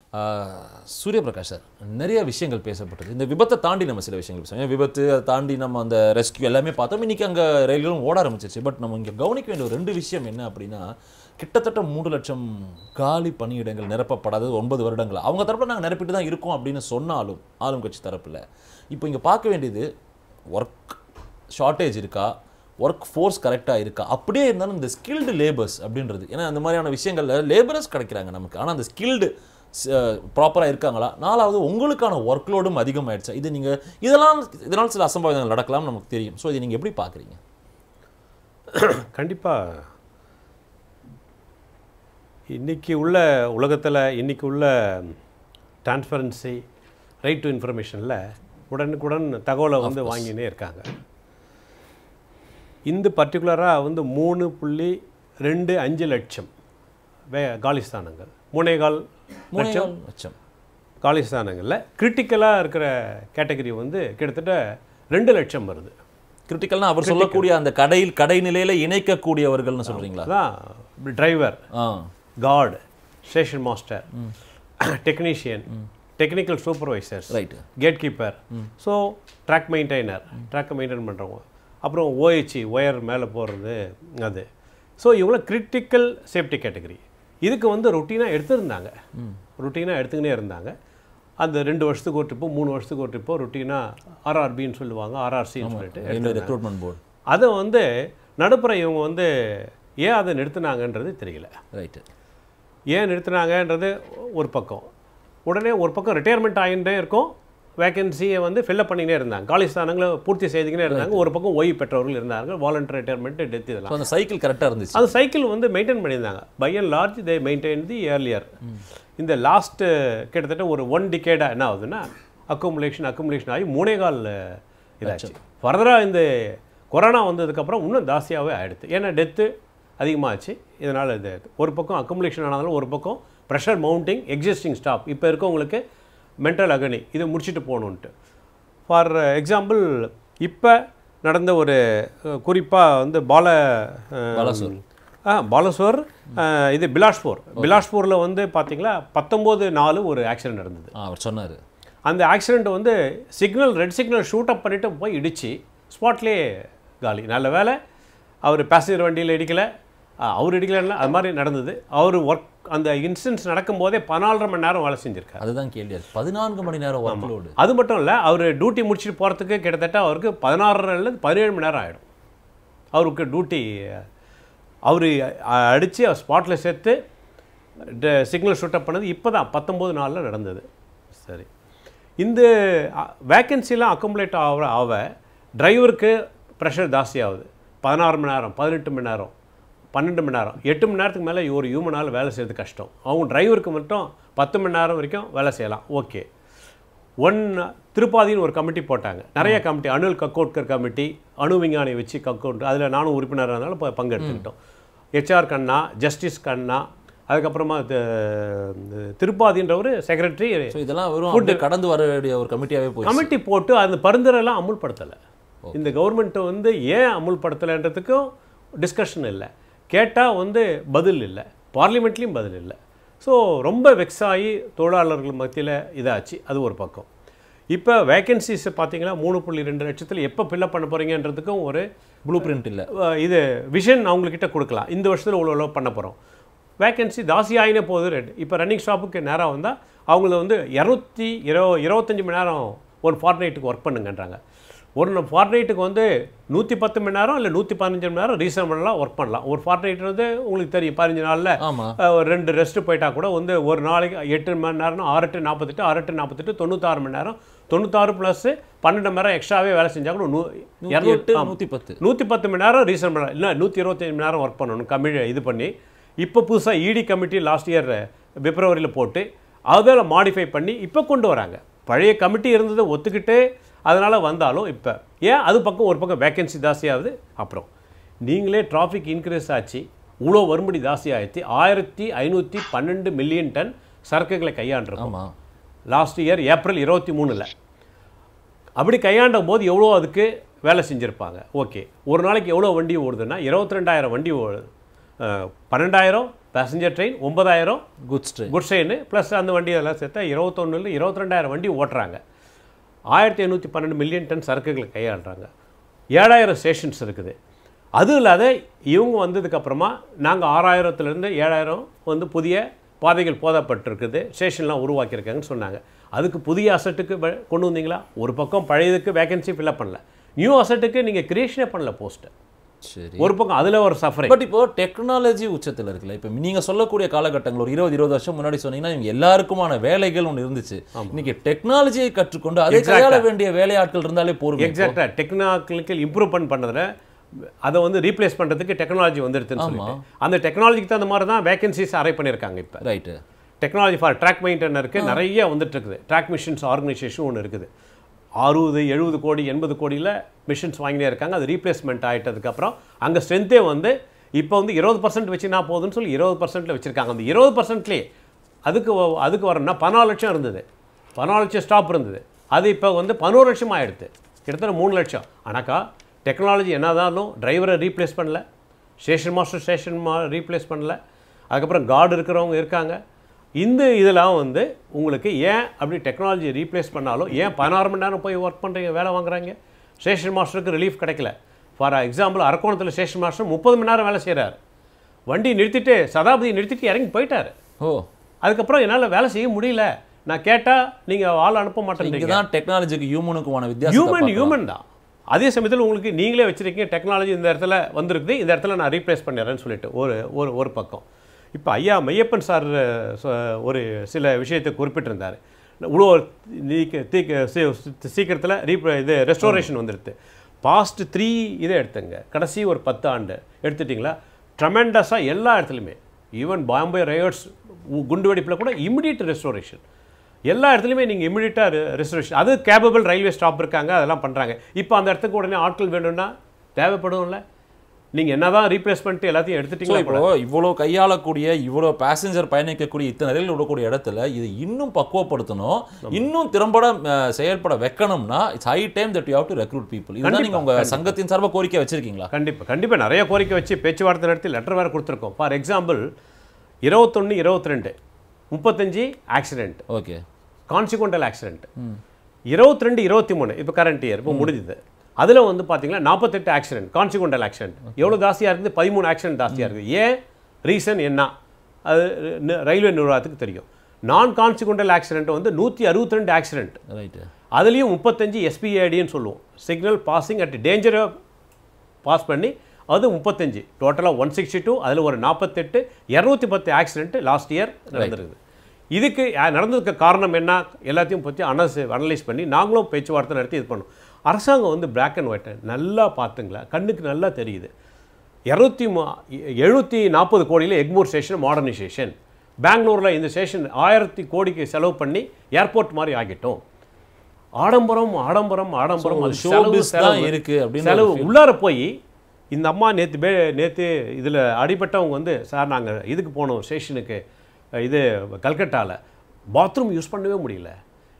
Suryaprakash sir நிறைய விஷயங்கள் பேசப்பட்டது இந்த விபத்தை தாண்டி நம்ம சில விஷயங்கள் பேசுவோம் ஏன் விபத்து அதை தாண்டி நம்ம அந்த ரெஸ்க்யூ எல்லாமே பார்த்தோம் இன்னைக்கு அங்கே ரயில்களும் ஓட ஆரம்பிச்சிருச்சு பட் நம்ம இங்கே கவனிக்க வேண்டிய ஒரு ரெண்டு விஷயம் என்ன அப்படின்னா கிட்டத்தட்ட மூன்று லட்சம் காலி பணியிடங்கள் நிரப்பப்படாதது ஒன்பது வருடங்கள் அவங்க தரப்பில் நாங்கள் நிரப்பிட்டு தான் இருக்கோம் அப்படின்னு சொன்னாலும் ஆளும் கட்சி தரப்பில் இப்போ இங்கே பார்க்க வேண்டியது ஒர்க் ஷார்ட்டேஜ் இருக்கா ஒர்க் ஃபோர்ஸ் கரெக்டாக இருக்கா அப்படியே இருந்தாலும் இந்த ஸ்கில்டு லேபர்ஸ் அப்படின்றது ஏன்னா அந்த மாதிரியான விஷயங்கள்ல லேபரர்ஸ் கிடைக்கிறாங்க நமக்கு ஆனால் அந்த ஸ்கில்டு ப்ராப்பராக இருக்காங்களா நாலாவது உங்களுக்கான ஒர்க் லோடும் அதிகமாயிடுச்சா இது நீங்கள் இதெல்லாம் இதனால் சில அசம்பாவிதங்கள் நடக்கலாம் நமக்கு தெரியும் ஸோ இதை நீங்கள் எப்படி பார்க்குறீங்க கண்டிப்பாக இன்னைக்கு உள்ள உலகத்தில் இன்னைக்கு உள்ள டிரான்ஸ்பரன்சி ரைட் டு இன்ஃபர்மேஷனில் உடனுக்குடன் தகவலை வந்து வாங்கினே இருக்காங்க இந்த பர்டிகுலராக வந்து மூணு புள்ளி ரெண்டு அஞ்சு லட்சம் வே காலிஸ்தானங்கள் மூணே கால் லட்சம் லட்சம் காலிஸ்தானங்களில் கிரிட்டிக்கலாக இருக்கிற கேட்டகரி வந்து கிட்டத்தட்ட ரெண்டு லட்சம் வருது கிரிட்டிக்கல்னா அவர் சொல்லக்கூடிய அந்த கடையில் கடை நிலையில இணைக்கக்கூடியவர்கள்னு சொல்றீங்களா அதான் டிரைவர் ஆ guard station master technician technical supervisors right gatekeeper so track maintainer ட்ராக்கை மெயின்டைன் பண்ணுறவங்க அப்புறம் ஓஹெச்சி ஒயர் மேலே போடுறது அது ஸோ இவ்வளோ கிரிட்டிக்கல் சேஃப்டி கேட்டகரி இதுக்கு வந்து ரொட்டீனாக எடுத்திருந்தாங்க ரொட்டீனாக எடுத்துக்கினே இருந்தாங்க அந்த ரெண்டு வருஷத்துக்கு ஒரு ட்ரிப்போ மூணு வருஷத்துக்கு ஒரு ட்ரிப்போ ரொட்டீனாக ஆர்ஆர்பின்னு சொல்லுவாங்க ஆர்ஆர்சின்னு சொல்லிட்டு என்னோட ரெக்ரூட்மெண்ட் போர்டு அதை வந்து நடுப்புற இவங்க வந்து ஏன் அதை நிறுத்தினாங்கன்றது தெரியல ரைட்டு ஏன் நிறுத்தினாங்கன்றது ஒரு பக்கம் உடனே ஒரு பக்கம் ரிட்டையர்மெண்ட் ஆகிட்டே இருக்கும் வேகன்சியை வந்து ஃபில்லப் பண்ணிக்கிட்டே இருந்தாங்க காலி ஸ்தானங்களை பூர்த்தி செய்துக்கிட்டே இருந்தாங்க ஒரு பக்கம் ஓய்வு பெற்றவர்கள் இருந்தாங்க வாலண்டரி ரிட்டையர்மெண்ட் டெத் இதெல்லாம் ஸோ அந்த சைக்கிள் கரெக்டாக இருந்துச்சு அந்த சைக்கிள் வந்து மெயின்டைன் பண்ணியிருந்தாங்க by and large they maintain the earlier இந்த லாஸ்ட்டு கிட்டத்தட்ட ஒரு ஒன் டிகேடாக என்ன ஆகுதுன்னா அக்குமுலேஷன் அக்குமுலேஷன் ஆகி மூணே கால் இதாச்சு ஃபர்தராக இந்த கொரோனா வந்ததுக்கப்புறம் இன்னும் ஜாஸ்தியாகவே ஆயிடுது ஏன்னா டெத்து அதிகமாகச்சு இதனால் இது ஒரு பக்கம் அக்குமுலேஷன் ஆனாலும் ஒரு பக்கம் ப்ரெஷர் மவுண்டிங் எக்ஸிஸ்டிங் ஸ்டாப் இப்போ இருக்கவங்களுக்கு மென்டல் அகனி இதை முடிச்சுட்டு போகணுன்ட்டு ஃபார் எக்ஸாம்பிள் இப்போ நடந்த ஒரு குறிப்பாக வந்து பால அஹ், பாலசூர். ஆ பாலசோர் அஹ், இது பிலாஷ்பூர் பிலாஷ்பூரில் வந்து பார்த்தீங்களா பத்தொம்போது நாலு ஒரு ஆக்சிடென்ட் நடந்தது ஆ அவர் சொன்னார் அந்த ஆக்சிடென்ட் வந்து signal red signal shoot up பண்ணிட்டு போய் இடிச்சு ஸ்பாட்லேயே காலி நல்ல வேலை அவர் பேசஞ்சர் வண்டியில் இடிக்கலை அவர் இடிக்கலைன்னா அது மாதிரி நடந்தது அவர் ஒர்க் அந்த இன்சிடென்ட்ஸ் நடக்கும்போதே பதினாலரை மணி நேரம் வேலை செஞ்சுருக்காரு அதுதான் கேள்வி அது பதினான்கு மணி நேரம் ஒர்க் லோடு அது மட்டும் இல்லை அவர் டியூட்டி முடிச்சுட்டு போகிறதுக்கு கிட்டத்தட்ட அவருக்கு பதினாறுலேருந்து பதினேழு மணி நேரம் ஆகிடும் அவருக்கு டியூட்டி அவர் அடித்து அவர் ஸ்பாட்டில் சேர்த்து சிக்னல் ஷூட் அப் பண்ணது இப்போ தான் பத்தொம்போது நாளில் நடந்தது சரி இந்த வேக்கன்சிலாம் அக்குமுலேட் ஆக ஆக டிரைவருக்கு ப்ரெஷர் ஜாஸ்தி ஆகுது பதினாறு மணி நேரம் பதினெட்டு மணி நேரம் பன்னெண்டு மணி நேரம் எட்டு மணி நேரத்துக்கு மேலே ஒரு ஹியூமனால் வேலை செய்யறது கஷ்டம் அவங்க டிரைவருக்கு மட்டும் பத்து மணி நேரம் வரைக்கும் வேலை செய்யலாம் ஓகே ஒன் திருப்பாதின்னு ஒரு கமிட்டி போட்டாங்க நிறைய கமிட்டி அனுல் கக்கோட்கர் கமிட்டி அணு விஞ்ஞானி வச்சு கக்கோட் அதில் நானும் உறுப்பினராக இருந்தாலும் இப்போ பங்கெடுத்துக்கிட்டோம் ஹெச்ஆர் கண்ணா ஜஸ்டிஸ் கண்ணா அதுக்கப்புறமா தி- திருப்பாதின்ற ஒரு செக்ரட்டரி ஸோ இதெல்லாம் வெறும் அப்படியே கடந்து வர வேண்டிய ஒரு கமிட்டியாவே போய் கமிட்டி போட்டு அந்த பரிந்துரைலாம் அமுல்படுத்தலை இந்த கவர்மெண்ட்டை வந்து ஏன் அமுல்படுத்தலைன்றதுக்கும் டிஸ்கஷன் இல்லை கேட்டால் வந்து பதில் இல்லை பார்லிமெண்ட்லேயும் பதில் இல்லை ஸோ ரொம்ப வெக்ஸ் ஆகி தொழிலாளர்கள் மத்தியில் இதாச்சு அது ஒரு பக்கம் இப்போ வேகன்சிஸ் பார்த்தீங்கன்னா மூணு புள்ளி ரெண்டு லட்சத்தில் எப்போ ஃபில்லப் பண்ண போகிறீங்கன்றதுக்கும் ஒரு ப்ளூ பிரிண்ட் இல்லை அஹ், இது விஷன் அவங்கக்கிட்ட கொடுக்கலாம் இந்த வருஷத்தில் இவ்வளோ இவ்வளோ பண்ண போகிறோம் வேகன்சி ஜாஸ்தி ஆகினே போகுது ரேட் இப்போ ரன்னிங் ஸ்டாப்புக்கு நேராக வந்தால் அவங்கள வந்து இரநூத்தி இரு இருபத்தஞ்சி மணி நேரம் ஒரு ஃபார்ட்நைட்டுக்கு ஒர்க் பண்ணுங்கன்றாங்க ஒரு ஃபார்ட்நைட்டுக்கு வந்து நூற்றி பத்து மணி நேரம் இல்லை நூற்றி பதினஞ்சு மணி நேரம் ரீசனபிளாக ஒர்க் பண்ணலாம் ஒரு ஃபார்ட்நைட் வந்து உங்களுக்கு தெரியும் பதினஞ்சு நாளில் ஆமா அஹ், ஒரு ரெண்டு ரெஸ்ட்டு போயிட்டா கூட வந்து ஒரு நாளைக்கு எட்டு மணி நேரம் ஆறு எட்டு நாற்பத்தெட்டு ஆறு எட்டு நாற்பத்தெட்டு தொண்ணூத்தாறு மணி நேரம் தொண்ணூத்தாறு ப்ளஸ் பன்னெண்டு மணி நேரம் எக்ஸ்ட்ராவே வேலை செஞ்சா கூட நூ நூற்றி எட்டு இரநூத்தி நூற்றி பத்து நூற்றி பத்து மணி நேரம் ரீசனபிள் இல்லை நூற்றி இருபத்தஞ்சு மணி நேரம் ஒர்க் பண்ணணும் கமிழ் இது பண்ணி இப்போ புதுசாக இடி கமிட்டி லாஸ்ட் இயர் பிப்ரவரியில் போட்டு அதில் மாடிஃபை பண்ணி இப்போ கொண்டு வராங்க பழைய கமிட்டி இருந்ததை ஒத்துக்கிட்டு அதனால் வந்தாலும் இப்போ ஏன் அது பக்கம் ஒரு பக்கம் வேகன்சி ஜாஸ்தியாகுது அப்புறம் நீங்களே டிராஃபிக் இன்க்ரீஸ் ஆச்சு இவ்வளோ வரும்படி ஜாஸ்தி ஆயிடுச்சு ஆயிரத்தி ஐநூற்றி பன்னெண்டு மில்லியன் டன் சரக்குகளை கையாண்டிருக்கோம் ஆமா லாஸ்ட் இயர் ஏப்ரல் இருபத்தி மூணில் அப்படி கையாண்ட போது எவ்வளோ அதுக்கு வேலை செஞ்சுருப்பாங்க ஓகே ஒரு நாளைக்கு எவ்வளோ வண்டி ஓடுதுன்னா இருபத்தி ரெண்டாயிரம் வண்டி ஓடுது அஹ், பன்னெண்டாயிரம் பேசஞ்சர் ட்ரெயின் ஒன்பதாயிரம் goods train good train plus அந்த வண்டி எல்லாம் சேர்த்தா இருபத்தொன்னுல இருபத்தி ரெண்டாயிரம் வண்டி ஓட்டுறாங்க ஆயிரத்தி எண்ணூற்றி பன்னெண்டு மில்லியன் டன் சரக்குகளை கையாளுறாங்க ஏழாயிரம் ஸ்டேஷன்ஸ் இருக்குது அதுவும் இல்லாத இவங்க வந்ததுக்கப்புறமா நாங்கள் ஆறாயிரத்துலேருந்து ஏழாயிரம் வந்து புதிய பாதைகள் போதப்பட்டிருக்குது ஸ்டேஷன்லாம் உருவாக்கியிருக்காங்கன்னு சொன்னாங்க அதுக்கு புதிய அசட்டுக்கு வ- கொண்டு வந்தீங்களா ஒரு பக்கம் பழையதுக்கு வேகன்சி ஃபில்அப் பண்ணல நியூ அசட்டுக்கு நீங்கள் கிரியேஷனே பண்ணல போஸ்ட்டை சரி ஒரு பக்கம் அதில் ஒரு சஃபரிங் பட் இப்போ டெக்னாலஜி உச்சத்தில் இருக்குல்ல இப்போ நீங்க சொல்லக்கூடிய காலகட்டங்கள் ஒரு இருபது இருபது வருஷம் முன்னாடி சொன்னீங்கன்னா இவங்க எல்லாருக்குமான வேலைகள் ஒன்று இருந்துச்சு இன்னைக்கு டெக்னாலஜியை கற்றுக்கொண்டு அதை Exact-ஆ. கையாள வேண்டிய வேலையாட்கள் இருந்தாலே போரும் எக்ஸாக்டாக டெக்னாலஜிக்கல் இம்ப்ரூவ்மெண்ட் பண்ணதில் அதை வந்து ரீப்ளேஸ் பண்ணுறதுக்கு டெக்னாலஜி வந்துடுதுன்னு சொல்லிட்டு அந்த டெக்னாலஜிக்கு தகுந்த மாதிரி தான் வேகன்சிஸ் அரே பண்ணியிருக்காங்க இப்போ ரைட்டு டெக்னாலஜி ஃபார் ட்ராக் மெயின்டனருக்கு நிறைய வந்துட்டு இருக்குது ட்ராக் மிஷின்ஸ் ஆர்கனைசேஷன் ஒன்று இருக்குது அறுபது எழுபது கோடி எண்பது கோடியில் மிஷின்ஸ் வாங்கினே இருக்காங்க அது ரீப்ளேஸ்மெண்ட் ஆகிட்டதுக்கப்புறம் அங்கே ஸ்ட்ரென்த்தே வந்து இப்போ வந்து இருபது பர்சன்ட் வச்சுனா போதுன்னு சொல்லி இருபது பர்சன்ட்டில் வச்சுருக்காங்க அந்த இருபது பர்சன்ட்லேயே அதுக்கு வ- அதுக்கு வரணும்னா பதினாலு லட்சம் இருந்தது பதினாலு லட்சம் ஸ்டாப் இருந்தது அது இப்போ வந்து பதினோரு லட்சம் ஆயிடுது கிட்டத்தட்ட மூணு லட்சம் ஆனாக்கா டெக்னாலஜி என்னதாலும் டிரைவரை ரீப்ளேஸ் பண்ணல ஸ்டேஷன் மாஸ்டர் ஸ்டேஷன் மா ரீப்ளேஸ் பண்ணல அதுக்கப்புறம் கார்டு இருக்கிறவங்க இருக்காங்க இந்த இதெல்லாம் வந்து உங்களுக்கு ஏன் அப்படி டெக்னாலஜி ரீப்ளேஸ் பண்ணாலும் ஏன் பதினாறு மணி நேரம் போய் ஒர்க் பண்ணுறீங்க வேலை வாங்குறாங்க ஸ்டேஷன் மாஸ்டருக்கு ரிலீஃப் கிடைக்கல ஃபார் எக்ஸாம்பிள் அரக்கோணத்தில் ஸ்டேஷன் மாஸ்டர் முப்பது மணி நேரம் வேலை செய்கிறார் வண்டி நிறுத்திட்டு சதாபதி நிறுத்திட்டு இறங்கி போயிட்டார் ஓ அதுக்கப்புறம் என்னால் வேலை செய்ய முடியல நான் கேட்டால் நீங்கள் ஆள் அனுப்ப மாட்டேன்றீங்க இங்கே தான் டெக்னாலஜிக்கு ஹியூமனுக்குமான வித்தியாசம் ஹியூமன் ஹியூமன் தான் அதே சமயத்தில் உங்களுக்கு நீங்களே வச்சிருக்கீங்க டெக்னாலஜி இந்த இடத்துல வந்திருக்குது இந்த இடத்துல நான் ரீப்ளேஸ் பண்ணிடுறேன்னு சொல்லிட்டு ஒரு ஒரு ஒரு பக்கம் இப்போ ஐயா மையப்பன் சார் சொ- ஒரு சில விஷயத்தை குறிப்பிட்டிருந்தார் இவ்வளோ நீக்க தீக்க சீ- சீக்கிரத்தில் ரீப் இது ரெஸ்டோரேஷன் வந்துடுது பாஸ்ட் த்ரீ இதை எடுத்துங்க கடைசி ஒரு பத்து ஆண்டு எடுத்துட்டிங்களா ட்ரமெண்டஸாக எல்லா இடத்துலையுமே ஈவன் பாம்பே ரயோட்ஸ் குண்டு வெடிப்பில் கூட இமிடியட் ரெஸ்டோரேஷன் எல்லா இடத்துலையுமே நீங்கள் இமிடியட்டாக ரெஸ்டரேஷன் அது கேபபிள் ரயில்வே ஸ்டாப் இருக்காங்க அதெல்லாம் பண்ணுறாங்க இப்போ அந்த இடத்துக்கு உடனே ஆட்கள் வேணும்னா தேவைப்படும்ல நீங்கள் என்னதான் ரீப்ளேஸ் பண்ணிட்டு எல்லாத்தையும் ஸோ எடுத்துட்டீங்களா இப்போ இவ்வளோ கையாளக்கூடிய இவ்வளோ பேசஞ்சர் பயணிக்கக்கூடிய இத்தனை ரயில் விடக்கூடிய இடத்துல இது இன்னும் பக்குவப்படுத்தணும் இன்னும் திறம்பட அஹ், செயல்பட வைக்கணும்னா it's high time that you have to recruit people இதுதான் நீங்க உங்க சங்கத்தின் சார்பாக கோரிக்கை வச்சிருக்கீங்களா கண்டிப்பாக கண்டிப்பாக நிறைய கோரிக்கை வச்சு பேச்சுவார்த்தை நடத்தி லெட்டர் வேறு கொடுத்துருக்கோம் ஃபார் எக்ஸாம்பிள் இருபத்தொன்று இருபத்தி ரெண்டு முப்பத்தஞ்சு ஆக்சிடென்ட் ஓகே கான்சிக்வெண்டல் ஆக்சிடென்ட் இருபத்தி ரெண்டு இருபத்தி மூணு இப்போ கரண்ட் இயர் இப்போ முடிஞ்சுது அதில் வந்து பார்த்தீங்கன்னா நாற்பத்தெட்டு ஆக்சிடென்ட் கான்சிக்வெண்டல் ஆக்சிடென்ட் எவ்வளோ ஜாஸ்தியாக இருக்குது பதிமூணு ஆக்சிடென்ட் ஜாஸ்தியாக இருக்குது ஏன் ரீசன் என்ன அது ந- ரயில்வே நிர்வாகத்துக்கு தெரியும் நான் கான்சிக்வெண்டல் ஆக்சிடென்ட் வந்து நூற்றி அறுபத்தி ரெண்டு ஆக்சிடென்ட் ரைட்டு அதுலேயும் முப்பத்தஞ்சு எஸ்பிஐடின்னு சொல்லுவோம் சிக்னல் பாசிங் அட் டேஞ்சரை பாஸ் பண்ணி அது முப்பத்தஞ்சு டோட்டலாக ஒன் சிக்ஸ்டி டூ அதில் ஒரு நாற்பத்தெட்டு இரநூத்தி பத்து ஆக்சிடென்ட் லாஸ்ட் இயர் நடந்திருக்குது இதுக்கு அஹ், நடந்ததுக்கு காரணம் என்ன எல்லாத்தையும் பற்றி அனஸ் அனலைஸ் பண்ணி நாங்களும் பேச்சுவார்த்தை நடத்தி இது பண்ணோம் அரசாங்கம் வந்து பிளாக் அண்ட் ஒயிட் நல்லா பார்த்துங்களா கண்ணுக்கு நல்லா தெரியுது இரநூத்தி எழுநூற்றி நாற்பது கோடியில் எக்மூர் ஸ்டேஷன் மாடர்னைசேஷன் பெங்களூரில் இந்த ஸ்டேஷன் ஆயிரத்தி கோடிக்கு செலவு பண்ணி ஏர்போர்ட் மாதிரி ஆகிட்டோம் ஆடம்பரம் ஆடம்பரம் ஆடம்பரம் So, அது show செலவு, biz தான் செலவு. இருக்கு அப்படின்னு செலவு ஒரு feel. உள்ளார போய் இந்த அம்மா நேற்று பே நேற்று இதில் அடிபட்டவங்க வந்து சார் நாங்கள் இதுக்கு போனோம் ஸ்டேஷனுக்கு அஹ், இது கல்கட்டாவில் பாத்ரூம் யூஸ் பண்ணவே முடியல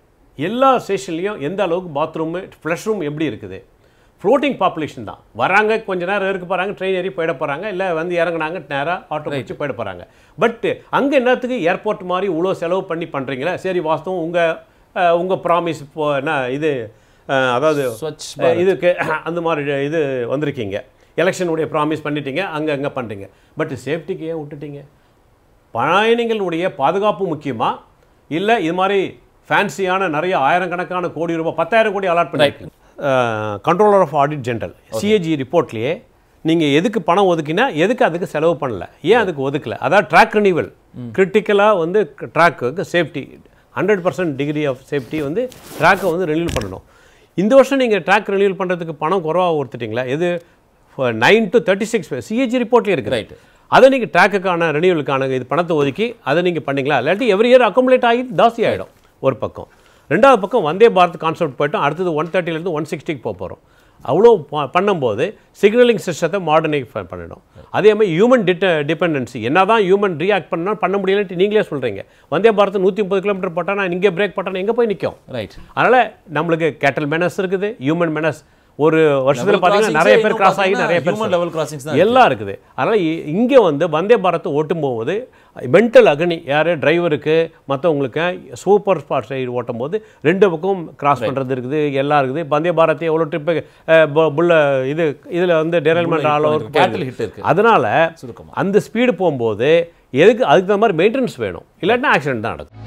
எல்லா ஸ்டேஷன்லேயும் எந்த அளவுக்கு பாத்ரூமு ஃப்ளஷ் ரூம் எப்படி இருக்குது ஃப்ளோட்டிங் பாப்புலேஷன் தான் வராங்க கொஞ்ச நேரம் இருக்க போகிறாங்க ட்ரெயின் ஏறி போயிட போகிறாங்க இல்லை வந்து இறங்குனாங்க நேராக ஆட்டோ வச்சு போயிட போகிறாங்க பட் அங்கே என்னத்துக்கு ஏர்போர்ட் மாதிரி இவ்வளோ செலவு பண்ணி பண்ணுறீங்களா சரி வாஸ்தவம் உங்கள் உங்கள் ப்ராமிஸ் இப்போ என்ன இது அஹ், அதாவது ஸ்வச் அஹ், இதுக்கு அந்த மாதிரி இது வந்திருக்கீங்க எலெக்ஷனுடைய ப்ராமிஸ் பண்ணிட்டீங்க அங்கே அங்கே பண்ணுறீங்க பட் சேஃப்டிக்கு ஏன் விட்டுட்டீங்க பயணிகளுடைய பாதுகாப்பு முக்கியமா இல்லை இது மாதிரி ஃபேன்சியான நிறைய ஆயிரக்கணக்கான கோடி ரூபாய் பத்தாயிரம் கோடி அலாட் பண்ணிருக்கு controller of audit general CAG ரிப்போர்ட்லேயே நீங்கள் எதுக்கு பணம் ஒதுக்கினா எதுக்கு அதுக்கு செலவு பண்ணல ஏன் அதுக்கு ஒதுக்கல அதாவது ட்ராக் ரினிவல் கிரிட்டிக்கலாக வந்து track safety hundred percent degree of safety வந்து ட்ராக்கை வந்து ரினியூல் பண்ணணும் இந்த வருஷம் நீங்கள் ட்ராக் ரினியூல் பண்ணுறதுக்கு பணம் குறவாக ஒருத்துட்டீங்களா எது nine two thirty six CAG ரிப்போர்ட்லேயே இருக்குது ரைட் அதை நீங்கள் ட்ராக்குக்கான ரெனியூவலுக்கான இது பணத்தை ஒதுக்கி அதை நீங்கள் பண்ணீங்களா இல்லாட்டி எவ்ரி இயர் அக்குமுலேட் ஆகி ஜாஸ்தி ஆகிடும் ஒரு பக்கம் ரெண்டாவது பக்கம் வந்தே பாரத் கான்செப்ட் போயிட்டோம் அடுத்தது ஒன் தேர்ட்டிலேருந்து ஒன் சிக்ஸ்டிக்கு போக போகிறோம் அவ்வளோ ப- பண்ணும்போது சிக்னலிங் சிஸ்டத்தை மாடர்னைஃபை பண்ணணும் அதே மாதிரி ஹியூமன் டிட்ட டிபெண்டன்சி என்ன தான் ஹியூமன் ரியாக்ட் பண்ணால் பண்ண முடியலன்ட்டு நீங்களே சொல்கிறீங்க வந்தே பாரத் நூற்றி முப்பது கிலோமீட்டர் போட்டால் நான் இங்கே பிரேக் போட்டால் எங்கே போய் நிற்கும் ரைட் அதனால் நம்மளுக்கு கேட்டல் மெனஸ் இருக்குது ஹியூமன் மெனஸ் ஒரு வருஷத்தில் பார்த்தீங்கன்னா நிறைய பேர் கிராஸ் ஆகி நிறைய பேர் ஹியூமன் லெவல் கிராசிங்ஸ் தான் எல்லாம் இருக்குது அதனால் இங்கே வந்து வந்தே பாரத் ஓட்டும் போது மென்டல் அகனி யார் டிரைவருக்கு மற்றவங்களுக்கு சூப்பர் ஸ்பாட் சைடு ஓட்டும் போது ரெண்டு பக்கம் கிராஸ் பண்ணுறது இருக்குது எல்லாம் இருக்குது வந்தே பாரத் எவ்வளோ ட்ரிப்பு புல்ல இது இதில் வந்து derailment all over cattle hit இருக்கு அதனால் சுருக்கமா அந்த ஸ்பீடு போகும்போது எதுக்கு அதுக்கு தகுந்த மாதிரி மெயின்டெனன்ஸ் வேணும் இல்லாட்டினா ஆக்சிடென்ட் தான் நடக்கும்